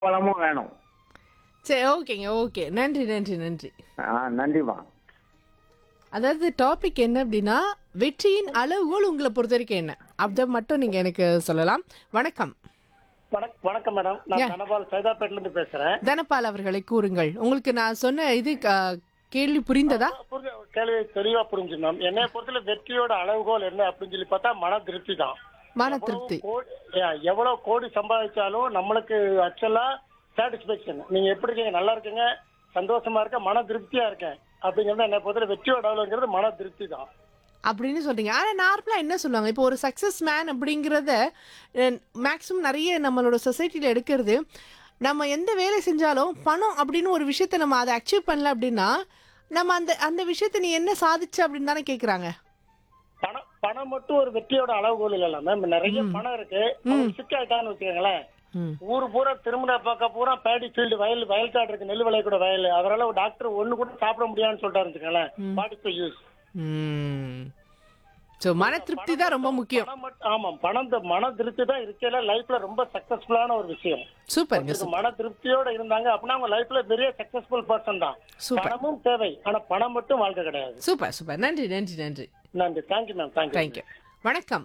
பழமும் வேணும் சரி ஓகேங்க ஓகே நன்றி நன்றி நன்றி ஆ நன்றிம்மா அதாவது டாபிக் என்ன அப்படின்னா வெற்றியின் அளவுகோல் உங்களை பொறுத்த வரைக்கும் என்ன அதை மட்டும் நீங்க எனக்கு சொல்லலாம் வணக்கம் வணக் வணக்கம் மேடம் நான் தனபால் சைதாப்பேட்ல இருந்து பேசுறேன் தனபால் அவர்களை கூறுங்கள் உங்களுக்கு நான் சொன்ன இது க- கேள்வி புரிந்ததா புரிஞ்ச- கேள்வி தெளிவா புரிஞ்சு மேம் என்னைய பொறுத்தல வெற்றியோட அளவுகோல் என்ன அப்படின்னு சொல்லி பார்த்தா மன திருப்தி தான் மன திருப்தி கோடி- ஏ, எவ்வளவு கோடி சம்பாதிச்சாலும் நம்மளுக்கு ஆக்சுவலா சாட்டிஸ்பேக்ஷன் நீங்க எப்படி இருக்கீங்க நல்லா இருக்கீங்க சந்தோஷமா இருக்க மன திருப்தியா இருக்கேன் அப்படிங்கறது என்னை பொறுத்தல வெற்றியோட அளவுங்கிறது மன திருப்தி தான் அப்படின்னு சொல்றீங்க ஆனா நார்மலா என்ன சொல்லுவாங்க இப்போ ஒரு சக்சஸ் மேன் அப்படிங்கிறத மேக்ஸிமம் நிறைய நம்மளோட சொசைட்டில எடுக்கிறது நம்ம எந்த வேலை செஞ்சாலும் பணம் அப்படின்னு ஒரு விஷயத்த நம்ம அதை அச்சீவ் பண்ணல அப்படின்னா நம்ம அந்த அந்த விஷயத்த நீ என்ன சாதிச்ச அப்படின்னு தானே கேக்குறாங்க பணம் பணம் மட்டும் ஒரு வெற்றியோட அளவுகோல் இல்ல மேம் நிறைய பணம் இருக்கு அவங்க சிக்க ஆயிட்டாங்கன்னு வச்சுக்கோங்களேன் ம். ஊர் பூரா திருமண பக்கம் பூரா பேடி ஃபீல்டு வயல் வயல் காடு இருக்கு நெல் விளைய கூட வயல் அவரால ஒரு டாக்டர் ஒண்ணு கூட சாப்பிட முடியாதுன்னு சொல்லிட்டாரு வச்சுக்கோங்களேன் வாட் யூஸ் ஸோ மன திருப்தி தான் ரொம்ப முக்கியம் பணம் மட்டும் ஆமா பணம் த- மன திருப்தி தான் இருக்கையில லைஃப்ல ரொம்ப சக்சஸ்ஃபுல்லான ஒரு விஷயம் சூப்பருங்க ஒருத்தருக்கு மன திருப்தியோட இருந்தாங்க அப்படின்னா அவங்க லைஃப்ல பெரிய சக்சஸ்ஃபுல் பர்சன் தான் சூப்பர் பணமும் தேவை ஆனா பணம் மட்டும் வாழ்க்கை கிடையாது சூப்பர் சூப்பர் நன்றி நன்றி நன்றி நன்றி தேங்க்யூ மேம் தேங்க்யூ தேங்க்யூ வணக்கம்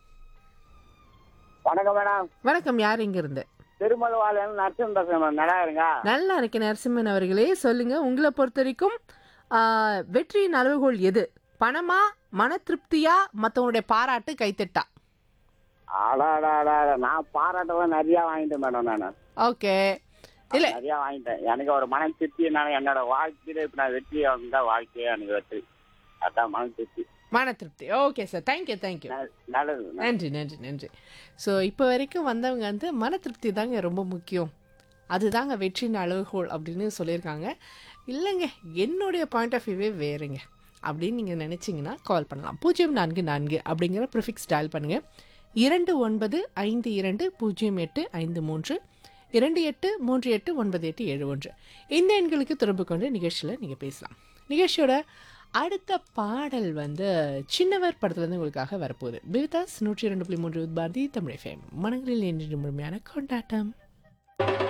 வணக்கம் மேடம் வணக்கம் யார் இங்க இருந்து திருமலவாளையம் நரசிம்ம பேசுறேன் மேடம் நல்லா இருங்க நல்லா இருக்கு நரசிம்மன் அவர்களே சொல்லுங்க உங்களை பொறுத்த வரைக்கும் ஆ, வெற்றியின் அளவுகோல் எது பணமா மன திருப்தியா மத்தவங்களுடைய பாராட்டு கைத்தட்டா அடாடாடா நான் பாராட்டவும் நிறைய வாங்கிட்டேன் மேடம் நான் ஓகே இல்ல நிறைய வாங்கிட்டேன் எனக்கு ஒரு மன திருப்தி நான் என்னோட வாழ்க்கையில இப்ப நான் வெற்றி வந்தா வாழ்க்கையே எனக்கு வெற்றி அதான் மன திருப்தி மன திருப்தி ஓகே சார் தேங்க்யூ தேங்க்யூ ந- நல்லது நன்றி நன்றி நன்றி ஸோ இப்போ வரைக்கும் வந்தவங்க வந்து மன திருப்தி தாங்க ரொம்ப முக்கியம் அதுதாங்க வெற்றியின் அளவுகோல் அப்படின்னு சொல்லியிருக்காங்க இல்லைங்க என்னுடைய பாயிண்ட் ஆஃப் வியூவே வேறுங்க அப்படின்னு நீங்கள் நினச்சிங்கன்னா கால் பண்ணலாம் பூஜ்ஜியம் நான்கு நான்கு அப்படிங்கிற ப்ரிஃபிக்ஸ் டயல் பண்ணுங்கள் இரண்டு ஒன்பது ஐந்து இரண்டு பூஜ்ஜியம் எட்டு ஐந்து மூன்று இரண்டு எட்டு மூன்று எட்டு ஒன்பது எட்டு ஏழு ஒன்று இந்த எண்களுக்கு தொடர்பு கொண்டு நிகழ்ச்சியில் நீங்கள் பேசலாம் நிகழ்ச்சியோட அடுத்த பாடல் வந்து சின்னவர் படத்துலேருந்து உங்களுக்காக வரப்போகுது பிவிதாஸ் நூற்றி இரண்டு புள்ளி மூன்று பாரதி தமிழ் ஃபேம் மனங்களில் என்று முழுமையான கொண்டாட்டம்